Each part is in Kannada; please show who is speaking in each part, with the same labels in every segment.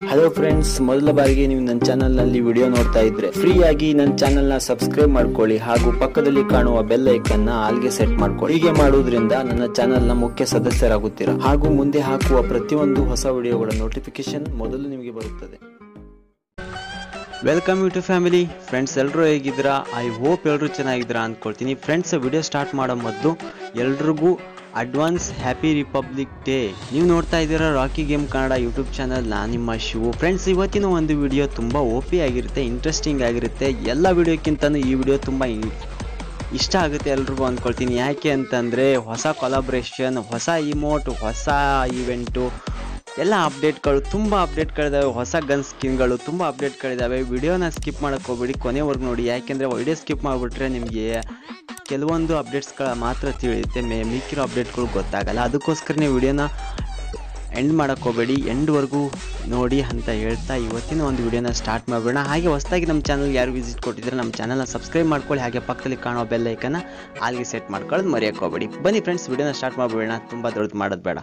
Speaker 1: ಹಲೋ ಫ್ರೆಂಡ್ಸ್ ಮೊದಲ ಬಾರಿಗೆ ನೀವು ನನ್ನ ಚಾನಲ್ ನಲ್ಲಿ ವಿಡಿಯೋ ನೋಡ್ತಾ ಇದ್ರೆ ಫ್ರೀ ಆಗಿ ನನ್ನ ಚಾನಲ್ ನ ಸಬ್ಸ್ಕ್ರೈಬ್ ಮಾಡ್ಕೊಳ್ಳಿ ಹಾಗೂ ಪಕ್ಕದಲ್ಲಿ ಕಾಣುವ ಬೆಲ್ ಐಕನ್ ನ ಆಲ್ಗೆ ಸೆಟ್ ಮಾಡ್ಕೊಳ್ಳಿ ಹೀಗೆ ಮಾಡುವುದರಿಂದ ನನ್ನ ಚಾನಲ್ ನ ಮುಖ್ಯ ಸದಸ್ಯರಾಗುತ್ತೀರಾ ಹಾಗೂ ಮುಂದೆ ಹಾಕುವ ಪ್ರತಿಯೊಂದು ಹೊಸ ವಿಡಿಯೋಗಳ ನೋಟಿಫಿಕೇಶನ್ ಮೊದಲು ನಿಮಗೆ ಬರುತ್ತದೆ welcome you to family friends ಎಲ್ಲರೂ ಹೇಗಿದ್ದೀರಾ ಐ ಹೋಪ್ ಎಲ್ಲರೂ ಚೆನ್ನಾಗಿದ್ದೀರಾ ಅಂದ್ಕೊಳ್ತೀನಿ ಫ್ರೆಂಡ್ಸ್ ವಿಡಿಯೋ ಸ್ಟಾರ್ಟ್ ಮಾಡೋ ಮೊದಲು ಎಲ್ರಿಗೂ ಅಡ್ವಾನ್ಸ್ ಹ್ಯಾಪಿ ರಿಪಬ್ಲಿಕ್ ಡೇ ನೀವು ನೋಡ್ತಾ ಇದ್ದೀರಾ Rocky game Kannada YouTube channel ನಾನು ನಿಮ್ಮ ಶಿವು ಫ್ರೆಂಡ್ಸ್ ಇವತ್ತಿನ ಒಂದು ವಿಡಿಯೋ ತುಂಬ ಓಪಿ ಆಗಿರುತ್ತೆ ಇಂಟ್ರೆಸ್ಟಿಂಗ್ ಆಗಿರುತ್ತೆ ಎಲ್ಲ ವಿಡಿಯೋಕ್ಕಿಂತನೂ ಈ ವಿಡಿಯೋ ತುಂಬ ಇಷ್ಟ ಆಗುತ್ತೆ ಎಲ್ರಿಗೂ ಅಂದ್ಕೊಳ್ತೀನಿ ಯಾಕೆ ಅಂತಂದರೆ ಹೊಸ ಕೊಲಾಬ್ರೇಷನ್ ಹೊಸ ಇಮೋಟ್ ಹೊಸ ಈವೆಂಟು ಎಲ್ಲ ಅಪ್ಡೇಟ್ಗಳು ತುಂಬ ಅಪ್ಡೇಟ್ಗಳಿದ್ದಾವೆ ಹೊಸ ಗನ್ ಸ್ಕಿನ್ಗಳು ತುಂಬ ಅಪ್ಡೇಟ್ಗಳಿದ್ದಾವೆ ವಿಡಿಯೋನ ಸ್ಕಿಪ್ ಮಾಡೋಕ್ಕೆ ಹೋಗ್ಬೇಡಿ ಕೊನೆವರೆಗೂ ನೋಡಿ ಯಾಕೆಂದರೆ ವಿಡಿಯೋ ಸ್ಕಿಪ್ ಮಾಡಿಬಿಟ್ರೆ ನಿಮಗೆ ಕೆಲವೊಂದು ಅಪ್ಡೇಟ್ಸ್ಗಳ ಮಾತ್ರ ತಿಳಿಯುತ್ತೆ ಮೇ ಮಿಕ್ಕಿರೋ ಅಪ್ಡೇಟ್ಗಳು ಗೊತ್ತಾಗಲ್ಲ ಅದಕ್ಕೋಸ್ಕರನೇ ವಿಡಿಯೋನ ಎಂಡ್ ಮಾಡೋಕ್ಕೆ ಹೋಗಬೇಡಿ ಎಂಡ್ವರೆಗೂ ನೋಡಿ ಅಂತ ಹೇಳ್ತಾ ಇವತ್ತಿನ ಒಂದು ವಿಡಿಯೋನ ಸ್ಟಾರ್ಟ್ ಮಾಡೋಣ ಹಾಗೆ ಹೊಸದಾಗಿ ನಮ್ಮ ಚಾನಲ್ ಯಾರು ವಿಸಿಟ್ ಕೊಟ್ಟಿದ್ರೆ ನಮ್ಮ ಚಾನಲ್ನ ಸಬ್ಸ್ಕ್ರೈಬ್ ಮಾಡ್ಕೊಳ್ಳಿ ಹಾಗೆ ಪಕ್ಕದಲ್ಲಿ ಕಾಣೋ ಬೆಲ್ ಐಕನ್ನ ಅಲ್ಲಿಗೆ ಸೆಟ್ ಮಾಡ್ಕೊಳ್ಳೋದು ಮರೆಯೋಕ್ಕೆ ಹೋಗಬೇಡಿ ಬನ್ನಿ ಫ್ರೆಂಡ್ಸ್ ವಿಡಿಯೋನ ಸ್ಟಾರ್ಟ್ ಮಾಡಬೇಡ ತುಂಬ ದೊಡ್ಡದು ಮಾಡೋದು ಬೇಡ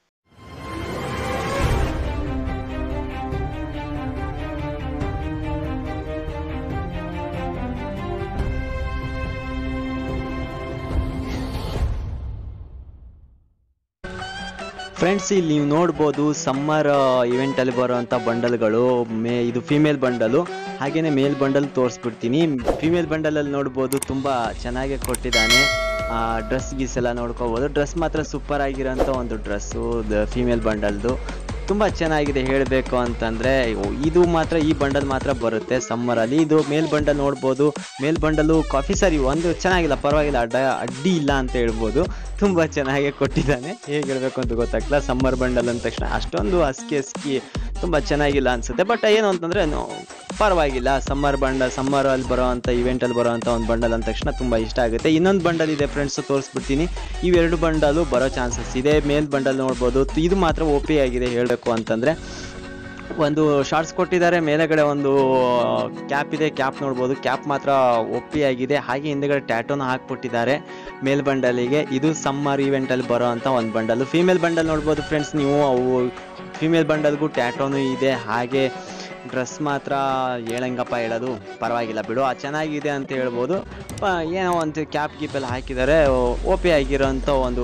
Speaker 1: ಫ್ರೆಂಡ್ಸ್ ಇಲ್ಲಿ ನೀವು ನೋಡ್ಬೋದು ಸಮ್ಮರ್ ಇವೆಂಟಲ್ಲಿ ಬರುವಂಥ ಬಂಡಲ್ಗಳು ಮೇ ಇದು ಫಿಮೇಲ್ ಬಂಡಲು ಹಾಗೆಯೇ ಮೇಲ್ ಬಂಡಲ್ ತೋರಿಸ್ಬಿಡ್ತೀನಿ ಫಿಮೇಲ್ ಬಂಡಲಲ್ಲಿ ನೋಡ್ಬೋದು ತುಂಬ ಚೆನ್ನಾಗಿ ಕೊಟ್ಟಿದ್ದಾನೆ ಡ್ರೆಸ್ ಗೀಸ್ ಎಲ್ಲ ನೋಡ್ಕೋಬೋದು ಡ್ರೆಸ್ ಮಾತ್ರ ಸೂಪರ್ ಆಗಿರೋಂಥ ಒಂದು ಡ್ರೆಸ್ಸು ಫಿಮೇಲ್ ಬಂಡಲ್ದು ತುಂಬ ಚೆನ್ನಾಗಿದೆ ಹೇಳಬೇಕು ಅಂತಂದರೆ ಇದು ಮಾತ್ರ ಈ ಬಂಡಲ್ ಮಾತ್ರ ಬರುತ್ತೆ ಸಮ್ಮರಲ್ಲಿ ಇದು ಮೇಲ್ ಬಂಡಲ್ ನೋಡ್ಬೋದು ಮೇಲ್ ಬಂಡಲು ಕಾಫಿ ಸರಿ ಒಂದು ಚೆನ್ನಾಗಿಲ್ಲ ಪರವಾಗಿಲ್ಲ ಅಡ್ಡ ಅಡ್ಡಿ ಇಲ್ಲ ಅಂತ ಹೇಳ್ಬೋದು ತುಂಬ ಚೆನ್ನಾಗಿ ಕೊಟ್ಟಿದ್ದಾನೆ ಹೇಗೆ ಹೇಳಬೇಕು ಅಂತ ಗೊತ್ತಾಗ್ತಿಲ್ಲ ಸಮ್ಮರ್ ಬಂಡಲ್ ಅಂದ ತಕ್ಷಣ ಅಷ್ಟೊಂದು ಹಸ್ಕಿ ಹಸ್ಕಿ ತುಂಬ ಚೆನ್ನಾಗಿಲ್ಲ ಅನಿಸುತ್ತೆ ಬಟ್ ಏನು ಅಂತಂದರೆ ಪರವಾಗಿಲ್ಲ ಸಮ್ಮರ್ ಬಂಡಲ್ ಸಮ್ಮರಲ್ಲಿ ಬರೋವಂಥ ಇವೆಂಟಲ್ಲಿ ಬರೋವಂಥ ಒಂದು ಬಂಡಲ್ ಅಂದ ತಕ್ಷಣ ತುಂಬ ಇಷ್ಟ ಆಗುತ್ತೆ ಇನ್ನೊಂದು ಬಂಡಲ್ ಇದೆ ಫ್ರೆಂಡ್ಸ್ ತೋರಿಸ್ಬಿಡ್ತೀನಿ ಇವೆರಡು ಬಂಡಲು ಬರೋ ಚಾನ್ಸಸ್ ಇದೆ ಮೇಲ್ ಬಂಡಲ್ ನೋಡ್ಬೋದು ಇದು ಮಾತ್ರ ಓ ಪಿ ಆಗಿದೆ ಹೇಳಬೇಕು ಅಂತಂದರೆ ಒಂದು ಶಾರ್ಟ್ಸ್ ಕೊಟ್ಟಿದ್ದಾರೆ ಮೇಲೆಗಡೆ ಒಂದು ಕ್ಯಾಪ್ ಇದೆ ಕ್ಯಾಪ್ ನೋಡ್ಬೋದು ಕ್ಯಾಪ್ ಮಾತ್ರ ಒಪ್ಪಿ ಆಗಿದೆ ಹಾಗೆ ಹಿಂದೆಗಡೆ ಟ್ಯಾಟೋನ ಹಾಕ್ಬಿಟ್ಟಿದ್ದಾರೆ ಮೇಲ್ ಬಂಡಲಿಗೆ ಇದು ಸಮ್ಮರ್ ಇವೆಂಟಲ್ಲಿ ಬರೋ ಅಂಥ ಒಂದು ಬಂಡಲು ಫೀಮೇಲ್ ಬಂಡಲ್ ನೋಡ್ಬೋದು ಫ್ರೆಂಡ್ಸ್ ನೀವು ಅವು ಫಿಮೇಲ್ ಬಂಡಲ್ಗೂ ಟ್ಯಾಟೋನು ಇದೆ ಹಾಗೆ ಡ್ರೆಸ್ ಮಾತ್ರ ಹೇಳಂಗಪ್ಪ ಹೇಳೋದು ಪರವಾಗಿಲ್ಲ ಬಿಡು ಅದು ಚೆನ್ನಾಗಿದೆ ಅಂತ ಹೇಳ್ಬೋದು ಏನೋ ಒಂದು ಕ್ಯಾಪ್ ಗೀಪೆಲ್ಲ ಹಾಕಿದ್ದಾರೆ ಓ ಪಿ ಆಗಿರೋಂಥ ಒಂದು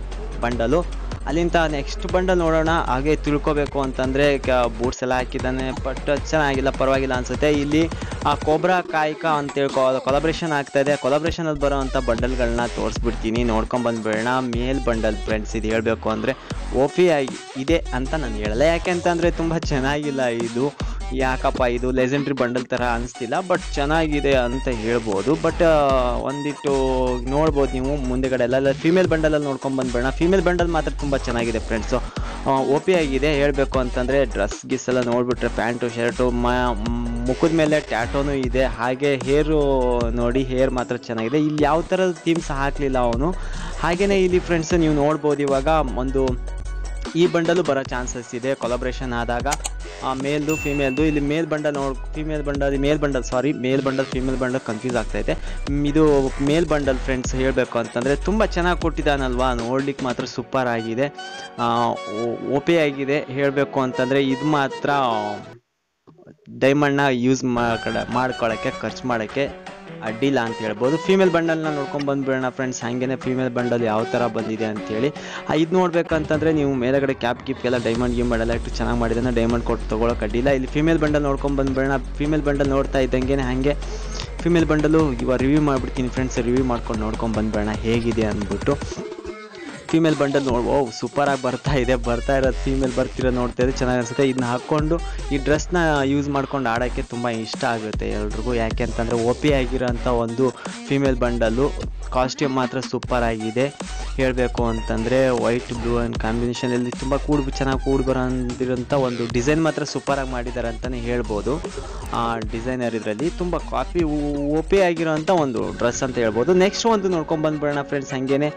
Speaker 1: ಬಂಡಲು ಅಲ್ಲಿಂದ ನೆಕ್ಸ್ಟ್ ಬಂಡಲ್ ನೋಡೋಣ ಹಾಗೆ ತಿಳ್ಕೊಬೇಕು ಅಂತಂದರೆ ಬೂಟ್ಸ್ ಎಲ್ಲ ಹಾಕಿದ್ದಾನೆ ಬಟ್ ಚೆನ್ನಾಗಿಲ್ಲ ಪರವಾಗಿಲ್ಲ ಅನಿಸುತ್ತೆ ಇಲ್ಲಿ ಆ ಕೋಬ್ರಾ ಕಾಯ್ಕ ಅಂತ ಹೇಳ್ಕೊ ಕೊಲಾಬ್ರೇಷನ್ ಆಗ್ತಾ ಇದೆ ಕೊಲಾಬ್ರೇಷನಲ್ಲಿ ಬರೋವಂಥ ಬಂಡಲ್ಗಳನ್ನ ತೋರಿಸ್ಬಿಡ್ತೀನಿ ನೋಡ್ಕೊಂಡು ಬಂದ್ಬೇಡ ಮೇಲ್ ಬಂಡಲ್ ಫ್ರೆಂಡ್ಸ್ ಇದು ಹೇಳಬೇಕು ಅಂದರೆ ಓಪಿ ಆಗಿ ಇದೆ ಅಂತ ನಾನು ಹೇಳಲ್ಲ ಯಾಕೆ ಅಂತಂದರೆ ತುಂಬ ಚೆನ್ನಾಗಿಲ್ಲ ಇದು ಯಾಕಪ್ಪ ಇದು ಲೆಜೆಂಡ್ರಿ ಬಂಡಲ್ ಥರ ಅನಿಸ್ತಿಲ್ಲ ಬಟ್ ಚೆನ್ನಾಗಿದೆ ಅಂತ ಹೇಳ್ಬೋದು ಬಟ್ ಒಂದಿಟ್ಟು ನೋಡ್ಬೋದು ನೀವು ಮುಂದೆಗಡೆ ಎಲ್ಲ ಫಿಮೇಲ್ ಬಂಡಲಲ್ಲಿ ನೋಡ್ಕೊಂಡು ಬಂದ್ಬೇಡ ಫಿಮೇಲ್ ಬಂಡಲ್ ಮಾತ್ರ ತುಂಬ ಚೆನ್ನಾಗಿದೆ ಫ್ರೆಂಡ್ಸು ಓ ಪಿ ಆಗಿದೆ ಹೇಳಬೇಕು ಅಂತಂದರೆ ಡ್ರೆಸ್ ಗಿಸ್ ಎಲ್ಲ ನೋಡಿಬಿಟ್ರೆ ಪ್ಯಾಂಟು ಶರ್ಟು ಮ ಮುಖದ ಮೇಲೆ ಟ್ಯಾಟೋನು ಇದೆ ಹಾಗೆ ಹೇರು ನೋಡಿ ಹೇರ್ ಮಾತ್ರ ಚೆನ್ನಾಗಿದೆ ಇಲ್ಲಿ ಯಾವ ಥರದ ಥೀಮ್ಸ್ ಹಾಕಲಿಲ್ಲ ಅವನು ಹಾಗೆಯೇ ಇಲ್ಲಿ ಫ್ರೆಂಡ್ಸ್ ನೀವು ನೋಡ್ಬೋದು ಇವಾಗ ಒಂದು ಈ ಬಂಡಲು ಬರೋ ಚಾನ್ಸಸ್ ಇದೆ ಕೊಲಾಬ್ರೇಷನ್ ಆದಾಗ ಮೇಲ್ದು ಫಿಮೇಲ್ದು ಇಲ್ಲಿ ಮೇಲ್ ಬಂಡಲ್ ನೋಡ್ female bundle male bundle sorry male bundle female bundle confuse ಆಗ್ತೈತೆ ಇದು ಮೇಲ್ ಬಂಡಲ್ ಫ್ರೆಂಡ್ಸ್ ಹೇಳಬೇಕು ಅಂತಂದರೆ ತುಂಬ ಚೆನ್ನಾಗಿ ಕೊಟ್ಟಿದ್ದಾನಲ್ವಾ ನೋಡ್ಲಿಕ್ಕೆ ಮಾತ್ರ ಸೂಪರ್ ಆಗಿದೆ ಓಪೆ ಆಗಿದೆ ಹೇಳಬೇಕು ಅಂತಂದರೆ ಇದು ಮಾತ್ರ ಡೈಮಂಡ್ನ ಯೂಸ್ ಮಾಡ್ಕೊಳ ಮಾಡ್ಕೊಳ್ಳೋಕ್ಕೆ ಖರ್ಚು ಮಾಡೋಕ್ಕೆ ಅಡ್ಡಿಲ್ಲ ಅಂತ ಹೇಳ್ಬೋದು ಫೀಮೇಲ್ ಬಂಡಲ್ನ ನೋಡ್ಕೊಂಡು ಬಂದ್ಬಿಡೋಣ ಫ್ರೆಂಡ್ಸ್ ಹಾಗೇನೆ ಫೀಮೇಲ್ ಬಂಡಲ್ ಯಾವ ಥರ ಬಂದಿದೆ ಅಂತೇಳಿ ಇದು ನೋಡ್ಬೇಕಂತಂದರೆ ನೀವು ಮೇಲೆಗಡೆ ಕ್ಯಾಪ್ ಗಿಪ್ ಎಲ್ಲ ಡೈಮಂಡ್ ಗಿಮ್ ಎಲ್ಲ ಇಟ್ಟು ಚೆನ್ನಾಗಿ ಮಾಡಿದ್ದಾನೆ ಡೈಮಂಡ್ ಕೊಟ್ಟು ತೊಗೊಳಕ್ಕೆ ಅಡ್ಡಿಲ್ಲ ಇಲ್ಲಿ ಫೀಮೇಲ್ ಬಂಡಲ್ ನೋಡ್ಕೊಂಡು ಬಂದ್ಬಿಡೋಣ ಫೀಮೇಲ್ ಬಂಡಲ್ ನೋಡ್ತಾ ಇದ್ದಂಗೆ ಹಾಗೆ ಫಿಮೇಲ್ ಬಂಡಲು ಇವಾಗ ರಿವ್ಯೂ ಮಾಡಿಬಿಡ್ತೀನಿ ಫ್ರೆಂಡ್ಸ್ ರಿವ್ಯೂ ಮಾಡ್ಕೊಂಡು ನೋಡ್ಕೊಂಡು ಬಂದ್ಬೇಡ ಹೇಗಿದೆ ಅಂದ್ಬಿಟ್ಟು ಫೀಮೇಲ್ ಬಂಡಲ್ ನೋಡ್ ಓ ಸೂಪರಾಗಿ ಬರ್ತಾ ಇದೆ ಬರ್ತಾ ಇರೋದು ಫೀಮೇಲ್ ಬರ್ತಿರೋ ನೋಡ್ತಾ ಇದ್ರೆ ಚೆನ್ನಾಗಿ ಅನಿಸುತ್ತೆ ಇದನ್ನ ಹಾಕ್ಕೊಂಡು ಈ ಡ್ರೆಸ್ನ ಯೂಸ್ ಮಾಡ್ಕೊಂಡು ಆಡೋಕ್ಕೆ ತುಂಬ ಇಷ್ಟ ಆಗುತ್ತೆ ಎಲ್ರಿಗೂ ಯಾಕೆ ಅಂತಂದರೆ ಓ ಪಿ ಆಗಿರೋಂಥ ಒಂದು ಫೀಮೇಲ್ ಬಂಡಲ್ಲು ಕಾಸ್ಟ್ಯೂಮ್ ಮಾತ್ರ ಸೂಪರ್ ಆಗಿದೆ ಹೇಳಬೇಕು ಅಂತಂದರೆ ವೈಟ್ ಬ್ಲೂ ಆ್ಯಂಡ್ ಕಾಂಬಿನೇಷನಲ್ಲಿ ತುಂಬ ಕೂಡಿ ಚೆನ್ನಾಗಿ ಕೂಡಿ ಬರೋಂಥ ಒಂದು ಡಿಸೈನ್ ಮಾತ್ರ ಸೂಪರಾಗಿ ಮಾಡಿದ್ದಾರೆ ಅಂತಲೇ ಹೇಳ್ಬೋದು ಆ ಡಿಸೈನರ್ ಇದರಲ್ಲಿ ತುಂಬ ಕಾಫಿ ಓ ಪಿ ಆಗಿರೋಂಥ ಒಂದು ಡ್ರೆಸ್ ಅಂತ ಹೇಳ್ಬೋದು ನೆಕ್ಸ್ಟ್ ಒಂದು ನೋಡ್ಕೊಂಡು ಬಂದ್ಬಿಡೋಣ ಫ್ರೆಂಡ್ಸ್ ಹಾಗೇನೆ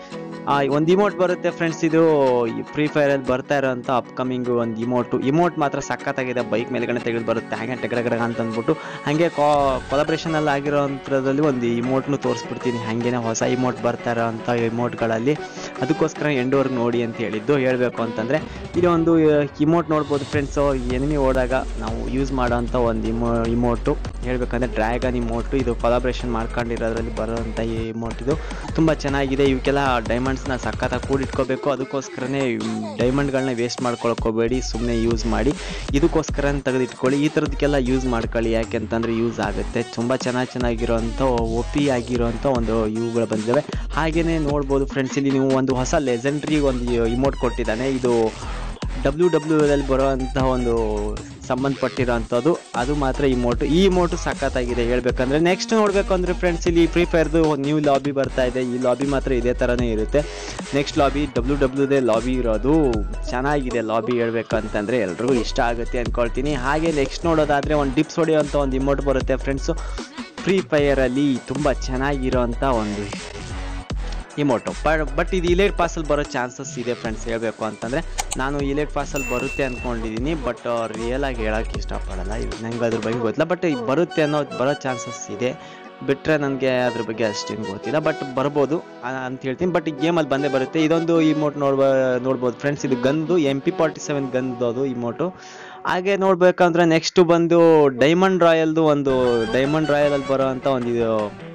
Speaker 1: ಒಂದು ಇಮೋಟ್ ಬರುತ್ತೆ ಫ್ರೆಂಡ್ಸ್ ಇದು ಫ್ರೀ ಫೈರಲ್ಲಿ ಬರ್ತಾ ಇರೋಂಥ ಅಪ್ಕಮಿಂಗ್ ಒಂದು ಇಮೋಟು ಇಮೋಟ್ ಮಾತ್ರ ಸಖತ್ತಾಗಿದೆ ಬೈಕ್ ಮೇಲ್ಗಡೆ ತೆಗೆದು ಬರುತ್ತೆ ಹಾಗೆ ಟಗಡಗಡ ಅಂತ ಅಂದ್ಬಿಟ್ಟು ಹಾಗೆ ಕಾ ಕೊಲಬ್ರೇಷನಲ್ಲಿ ಆಗಿರೋಂಥದ್ರಲ್ಲಿ ಒಂದು ಇಮೋಟ್ನು ತೋರಿಸ್ಬಿಡ್ತೀನಿ ಹಾಗೇನೆ ಹೊಸ ಇಮೋಟ್ ಬರ್ತಾ ಇರೋಂಥ ಇಮೋಟ್ಗಳಲ್ಲಿ ಅದಕ್ಕೋಸ್ಕರ ಎಂಡೋರ್ಗೆ ನೋಡಿ ಅಂತ ಹೇಳಿದ್ದು ಹೇಳಬೇಕು ಅಂತಂದರೆ ಇಲ್ಲಿ ಒಂದು ಇಮೋಟ್ ನೋಡ್ಬೋದು ಫ್ರೆಂಡ್ಸು ಎನಿಮಿ ಓಡಾಗ ನಾವು ಯೂಸ್ ಮಾಡೋಂಥ ಒಂದು ಇಮೋ ಇಮೋಟು ಹೇಳ್ಬೇಕಂದ್ರೆ ಡ್ರ್ಯಾಗನ್ ಇಮೋಟು ಇದು ಕೊಲಾಬ್ರೇಷನ್ ಮಾಡ್ಕೊಂಡಿರೋದ್ರಲ್ಲಿ ಬರೋಂಥ ಈ ಇಮೋಟ್ ಇದು ತುಂಬ ಚೆನ್ನಾಗಿದೆ ಇವಕ್ಕೆಲ್ಲ ಡೈಮಂಡ್ಸ್ನ ಸಖತ್ತಾಗಿ ಕೂಡಿಟ್ಕೋಬೇಕು ಅದಕ್ಕೋಸ್ಕರನೇ ಡೈಮಂಡ್ಗಳನ್ನ ವೇಸ್ಟ್ ಮಾಡ್ಕೊಳಕ್ ಹೋಗಬೇಡಿ ಸುಮ್ಮನೆ ಯೂಸ್ ಮಾಡಿ ಇದಕ್ಕೋಸ್ಕರ ತೆಗೆದಿಟ್ಕೊಳ್ಳಿ ಈ ಥರದಕ್ಕೆಲ್ಲ ಯೂಸ್ ಮಾಡ್ಕೊಳ್ಳಿ ಯಾಕೆಂತಂದರೆ ಯೂಸ್ ಆಗುತ್ತೆ ತುಂಬ ಚೆನ್ನಾಗಿ ಚೆನ್ನಾಗಿರೋಂಥ ಒ ಪಿ ಆಗಿರೋಂಥ ಒಂದು ಇವುಗಳು ಬಂದಿದ್ದಾವೆ ಹಾಗೆಯೇ ನೋಡ್ಬೋದು ಫ್ರೆಂಡ್ಸ್ ಇಲ್ಲಿ ನೀವು ಒಂದು ಹೊಸ ಲೆಜೆಂಡ್ರಿ ಒಂದು ಇಮೋಟ್ ಕೊಟ್ಟಿದ್ದಾನೆ ಇದು ಡಬ್ಲ್ಯೂ ಡಬ್ಲ್ಯೂ ಅಲ್ಲಿ ಬರೋವಂಥ ಒಂದು ಸಂಬಂಧಪಟ್ಟಿರೋಂಥದ್ದು ಅದು ಮಾತ್ರ ಈ ಮೋಟು ಈ ಮೋಟು ಸಖತ್ತಾಗಿದೆ ಹೇಳ್ಬೇಕಂದ್ರೆ ನೆಕ್ಸ್ಟ್ ನೋಡಬೇಕು ಅಂದರೆ ಫ್ರೆಂಡ್ಸ್ ಇಲ್ಲಿ ಫ್ರೀ ಫೈರ್ದು ನ್ಯೂ ಲಾಬಿ ಬರ್ತಾ ಇದೆ ಈ ಲಾಬಿ ಮಾತ್ರ ಇದೇ ಥರನೇ ಇರುತ್ತೆ ನೆಕ್ಸ್ಟ್ ಲಾಬಿ ಡಬ್ಲ್ಯೂ ಡಬ್ಲ್ಯೂದೇ ಲಾಬಿ ಇರೋದು ಚೆನ್ನಾಗಿದೆ ಲಾಬಿ ಹೇಳ್ಬೇಕು ಅಂತಂದರೆ ಎಲ್ರಿಗೂ ಇಷ್ಟ ಆಗುತ್ತೆ ಅಂದ್ಕೊಳ್ತೀನಿ ಹಾಗೆ ನೆಕ್ಸ್ಟ್ ನೋಡೋದಾದರೆ ಒಂದು ಡಿಪ್ಸ್ ಹೊಡೆಯುವಂಥ ಒಂದು ಇಮೋಟ್ ಬರುತ್ತೆ ಫ್ರೆಂಡ್ಸು ಫ್ರೀ ಫೈರಲ್ಲಿ ತುಂಬ ಚೆನ್ನಾಗಿರೋಂಥ ಒಂದು ಇಮೋಟು ಬಟ್ ಇದು ಇಲೇಟ್ ಪಾಸಲ್ಲಿ ಬರೋ ಚಾನ್ಸಸ್ ಇದೆ ಫ್ರೆಂಡ್ಸ್ ಹೇಳಬೇಕು ಅಂತಂದರೆ ನಾನು ಇಲೇಟ್ ಪಾಸಲ್ಲಿ ಬರುತ್ತೆ ಅಂದ್ಕೊಂಡಿದ್ದೀನಿ ಬಟ್ ರಿಯಲ್ ಆಗಿ ಹೇಳೋಕ್ಕೆ ಇಷ್ಟಪಡಲ್ಲ ಇದು ನಂಗೆ ಅದ್ರ ಬಗ್ಗೆ ಗೊತ್ತಿಲ್ಲ ಬಟ್ ಬರುತ್ತೆ ಅನ್ನೋದು ಬರೋ ಚಾನ್ಸಸ್ ಇದೆ ಬಿಟ್ಟರೆ ನನಗೆ ಅದ್ರ ಬಗ್ಗೆ ಅಷ್ಟೇನು ಗೊತ್ತಿಲ್ಲ ಬಟ್ ಬರ್ಬೋದು ಆ- ಅಂತ ಹೇಳ್ತೀನಿ ಬಟ್ ಈ ಗೇಮಲ್ಲಿ ಬಂದೇ ಬರುತ್ತೆ ಇದೊಂದು ಇಮೋಟ್ ನೋಡ್ಬೋ ನೋಡ್ಬೋದು ಫ್ರೆಂಡ್ಸ್ ಇದು ಗನ್ದು ಎಮ್ ಪಿ ಫಾರ್ಟಿ ಸೆವೆನ್ ಗನ್ದು ಅದು ಇಮೋಟು ಹಾಗೆ ನೋಡ್ಬೇಕಂದ್ರೆ ನೆಕ್ಸ್ಟ್ ಬಂದು ಡೈಮಂಡ್ ರಾಯಲ್ದು ಒಂದು ಡೈಮಂಡ್ ರಾಯಲಲ್ಲಿ ಬರೋ ಅಂಥ ಒಂದು ಇದು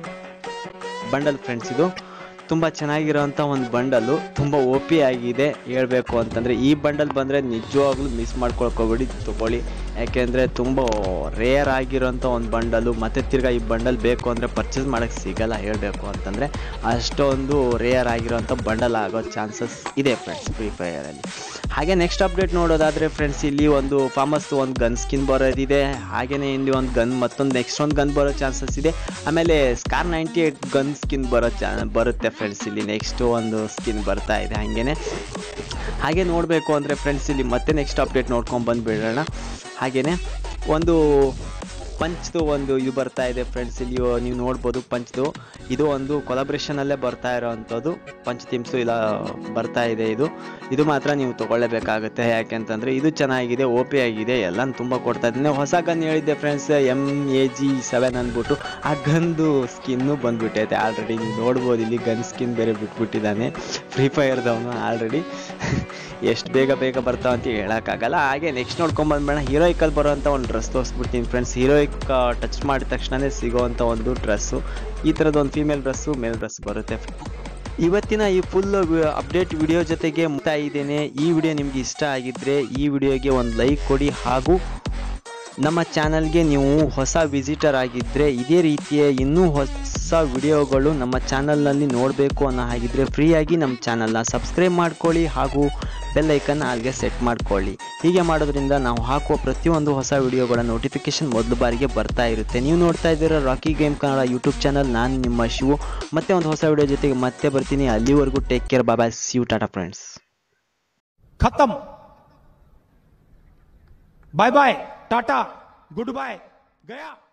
Speaker 1: ಬಂಡಲ್ ಫ್ರೆಂಡ್ಸ್ ಇದು ತುಂಬ ಚೆನ್ನಾಗಿರೋಂಥ ಒಂದು ಬಂಡಲು ತುಂಬ ಓ ಪಿ ಆಗಿದೆ ಹೇಳಬೇಕು ಅಂತಂದರೆ ಈ ಬಂಡಲ್ ಬಂದರೆ ನಿಜವಾಗ್ಲೂ ಮಿಸ್ ಮಾಡ್ಕೊಳ್ಕೋಬೇಡಿ ತೊಗೊಳ್ಳಿ ಯಾಕೆಂದರೆ ತುಂಬ ರೇರ್ ಆಗಿರೋಂಥ ಒಂದು ಬಂಡಲು ಮತ್ತೆ ತಿರ್ಗಾ ಈ ಬಂಡಲ್ ಬೇಕು ಅಂದರೆ ಪರ್ಚೇಸ್ ಮಾಡೋಕ್ಕೆ ಸಿಗಲ್ಲ ಹೇಳಬೇಕು ಅಂತಂದರೆ ಅಷ್ಟೊಂದು ರೇರ್ ಆಗಿರೋಂಥ ಬಂಡಲ್ ಆಗೋ ಚಾನ್ಸಸ್ ಇದೆ ಫ್ರೆಂಡ್ಸ್ ಫ್ರೀ ಫೈರಲ್ಲಿ ಹಾಗೆ ನೆಕ್ಸ್ಟ್ ಅಪ್ಡೇಟ್ ನೋಡೋದಾದರೆ ಫ್ರೆಂಡ್ಸ್ ಇಲ್ಲಿ ಒಂದು ಫಾಮಸ್ ಒಂದು ಗನ್ ಸ್ಕಿನ್ ಬರೋದಿದೆ ಹಾಗೆಯೇ ಇಲ್ಲಿ ಒಂದು ಗನ್ ಮತ್ತೊಂದು ನೆಕ್ಸ್ಟ್ ಒಂದು ಗನ್ ಬರೋ ಚಾನ್ಸಸ್ ಇದೆ ಆಮೇಲೆ scar ninety eight gun skin ಬರೋ ಚಾ ಬರುತ್ತೆ ಫ್ರೆಂಡ್ಸ್ ಇಲ್ಲಿ ನೆಕ್ಸ್ಟ್ ಒಂದು ಸ್ಕಿನ್ ಬರ್ತಾ ಇದೆ ಹಾಗೇನೆ ಹಾಗೆ ನೋಡಬೇಕು ಅಂದರೆ ಫ್ರೆಂಡ್ಸ್ ಇಲ್ಲಿ ಮತ್ತೆ ನೆಕ್ಸ್ಟ್ ಅಪ್ಡೇಟ್ ನೋಡ್ಕೊಂಡು ಬಂದುಬಿಡೋಣ ಹಾಗೆಯೇ ಒಂದು ಪಂಚ್ದು ಒಂದು ಇದು ಬರ್ತಾ ಇದೆ ಫ್ರೆಂಡ್ಸ್ ಇಲ್ಲಿ ನೀವು ನೋಡ್ಬೋದು ಪಂಚ್ದು ಇದು ಒಂದು ಕೊಲಾಬ್ರೇಷನಲ್ಲೇ ಬರ್ತಾ ಇರೋವಂಥದ್ದು ಪಂಚ್ ಥೀಮ್ಸು ಇಲ್ಲ ಬರ್ತಾ ಇದೆ ಇದು ಇದು ಮಾತ್ರ ನೀವು ತೊಗೊಳ್ಳೇಬೇಕಾಗುತ್ತೆ ಯಾಕೆಂತಂದರೆ ಇದು ಚೆನ್ನಾಗಿದೆ ಓ ಪಿ ಆಗಿದೆ ಎಲ್ಲ ತುಂಬ ಕೊಡ್ತಾ ಇದ್ದೀನಿ ಹೊಸ ಗನ್ ಹೇಳಿದ್ದೆ friends M A G seven ಅಂದ್ಬಿಟ್ಟು ಆ ಗನ್ದು ಸ್ಕಿನ್ನು ಬಂದ್ಬಿಟ್ಟೈತೆ ಆಲ್ರೆಡಿ ನೀವು ನೋಡ್ಬೋದು ಇಲ್ಲಿ ಗನ್ ಸ್ಕಿನ್ ಬೇರೆ ಬಿಟ್ಬಿಟ್ಟಿದ್ದಾನೆ ಫ್ರೀ ಫೈರ್ದವನು ಆಲ್ರೆಡಿ ಎಷ್ಟು ಬೇಗ ಬೇಗ ಬರ್ತಾವ ಅಂತ ಹೇಳೋಕ್ಕಾಗಲ್ಲ ಹಾಗೆ ನೆಕ್ಸ್ಟ್ ನೋಡ್ಕೊಂಡ್ ಬಂದ್ಬೇಡ ಹೀರೋಯಿಕಲ್ಲಿ ಬರೋವಂಥ ಒಂದು ಡ್ರೆಸ್ ತೋರಿಸ್ಬಿಡ್ತೀನಿ ಫ್ರೆಂಡ್ಸ್ ಹೀರೋಯಿಕ್ ಟಚ್ ಮಾಡಿದ ತಕ್ಷಣವೇ ಸಿಗೋವಂಥ ಒಂದು ಡ್ರೆಸ್ಸು ಈ ಥರದ್ದು ಒಂದು ಫೀಮೇಲ್ ಡ್ರೆಸ್ಸು ಮೇಲ್ ಡ್ರೆಸ್ ಬರುತ್ತೆ ಇವತ್ತಿನ ಈ ಫುಲ್ ಅಪ್ಡೇಟ್ ವಿಡಿಯೋ ಜೊತೆಗೆ ಮುಗ್ತಾ ಇದ್ದೇನೆ ಈ ವಿಡಿಯೋ ನಿಮ್ಗೆ ಇಷ್ಟ ಆಗಿದ್ರೆ ಈ ವಿಡಿಯೋಗೆ ಒಂದು ಲೈಕ್ ಕೊಡಿ ಹಾಗೂ ನಮ್ಮ ಚಾನಲ್ಗೆ ನೀವು ಹೊಸ ವಿಸಿಟರ್ ಆಗಿದ್ದರೆ ಇದೇ ರೀತಿಯ ಇನ್ನೂ ಹೊಸ ವಿಡಿಯೋಗಳು ನಮ್ಮ ಚಾನಲ್ನಲ್ಲಿ ನೋಡಬೇಕು ಅನ್ನೋ ಹಾಗಿದ್ರೆ ಫ್ರೀಯಾಗಿ ನಮ್ಮ ಚಾನಲ್ನ ಸಬ್ಸ್ಕ್ರೈಬ್ ಮಾಡ್ಕೊಳ್ಳಿ ಹಾಗೂ ಬೆಲ್ ಐಕನ್ ಅಲ್ಲಿಗೆ ಸೆಟ್ ಮಾಡ್ಕೊಳ್ಳಿ ಹೀಗೆ ಮಾಡೋದ್ರಿಂದ ನಾವು ಹಾಕುವ ಪ್ರತಿಯೊಂದು ಹೊಸ ವಿಡಿಯೋಗಳ ನೋಟಿಫಿಕೇಶನ್ ಮೊದಲು ಬಾರಿಗೆ ಬರ್ತಾ ಇರುತ್ತೆ ನೀವು ನೋಡ್ತಾ ಇದ್ದೀರಾ Rocky game Kannada YouTube channel ನಾನು ನಿಮ್ಮ ಶಿವು ಮತ್ತೆ ಒಂದು ಹೊಸ ವಿಡಿಯೋ ಜೊತೆಗೆ ಮತ್ತೆ ಬರ್ತೀನಿ ಅಲ್ಲಿವರೆಗೂ ಟೇಕ್ ಕೇರ್ ಬಾಬಾ ಸಿವ್ ಟಾಟಾ ಫ್ರೆಂಡ್ಸ್
Speaker 2: खत्म बाय बाय टाटा गुड बाय गया